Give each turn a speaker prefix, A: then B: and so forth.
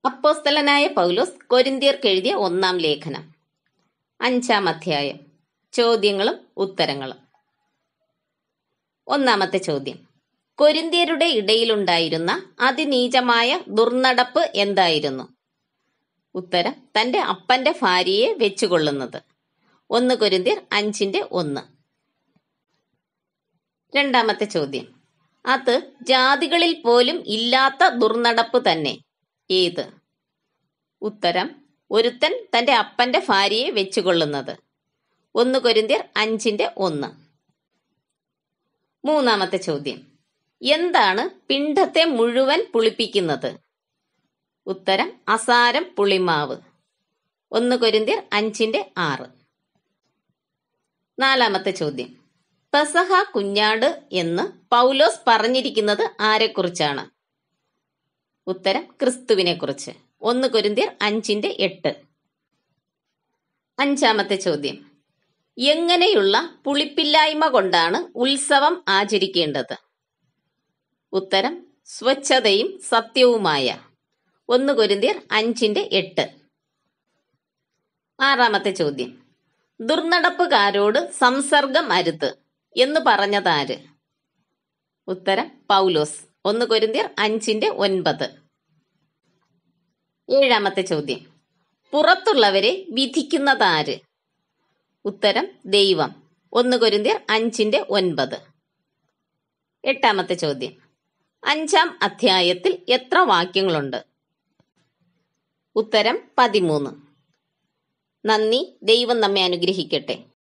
A: അപ്പോസ്തലനായ പൗലോസ് കൊരിന്തിയർക്കെഴുതിയ ഒന്നാം ലേഖനം അഞ്ചാം അധ്യായം ചോദ്യങ്ങളും ഉത്തരങ്ങളും ഒന്നാമത്തെ ചോദ്യം കൊരിന്തിയരുടെ ഇടയിലുണ്ടായിരുന്ന അതിനീചമായ ദുർനടപ്പ് എന്തായിരുന്നു ഉത്തരം തന്റെ അപ്പന്റെ ഭാര്യയെ വെച്ചുകൊള്ളുന്നത് ഒന്ന് കൊരിന്തിയർ അഞ്ചിന്റെ ഒന്ന് രണ്ടാമത്തെ ചോദ്യം അത് ജാതികളിൽ പോലും ഇല്ലാത്ത ദുർനടപ്പ് തന്നെ ഏത് ഉത്തരം ഒരുത്തൻ തന്റെ അപ്പന്റെ ഭാര്യയെ വെച്ചുകൊള്ളുന്നത് ഒന്ന് കൊരിന്തിയർ അഞ്ചിന്റെ ഒന്ന് മൂന്നാമത്തെ ചോദ്യം എന്താണ് പിണ്ഡത്തെ മുഴുവൻ പുളിപ്പിക്കുന്നത് ഉത്തരം അസാരം പുളിമാവ് ഒന്ന് കൊരിന്തിയർ അഞ്ചിന്റെ ആറ് നാലാമത്തെ ചോദ്യം പെസഹ കുഞ്ഞാട് എന്ന് പൗലോസ് പറഞ്ഞിരിക്കുന്നത് ആരെക്കുറിച്ചാണ് ഉത്തരം ക്രിസ്തുവിനെ കുറിച്ച് ഒന്ന് കൊരിന്തിയർ അഞ്ചിന്റെ എട്ട് അഞ്ചാമത്തെ ചോദ്യം എങ്ങനെയുള്ള പുളിപ്പില്ലായ്മ കൊണ്ടാണ് ഉത്സവം ആചരിക്കേണ്ടത് ഉത്തരം സ്വച്ഛതയും സത്യവുമായ ഒന്ന് കൊരിന്തിയർ അഞ്ചിന്റെ എട്ട് ആറാമത്തെ ചോദ്യം ദുർനടപ്പുകാരോട് സംസർഗം അരുത് എന്ന് പറഞ്ഞതാര് ഉത്തരം പൗലോസ് ഒന്ന് കൊരിന്തിയർ അഞ്ചിന്റെ ഒൻപത് ഏഴാമത്തെ ചോദ്യം പുറത്തുള്ളവരെ വിധിക്കുന്നതാര് ഉത്തരം ദൈവം ഒന്ന് കൊരിന്തിയർ അഞ്ചിന്റെ ഒൻപത് എട്ടാമത്തെ ചോദ്യം അഞ്ചാം അധ്യായത്തിൽ എത്ര വാക്യങ്ങളുണ്ട് ഉത്തരം പതിമൂന്ന് നന്ദി ദൈവം നമ്മെ അനുഗ്രഹിക്കട്ടെ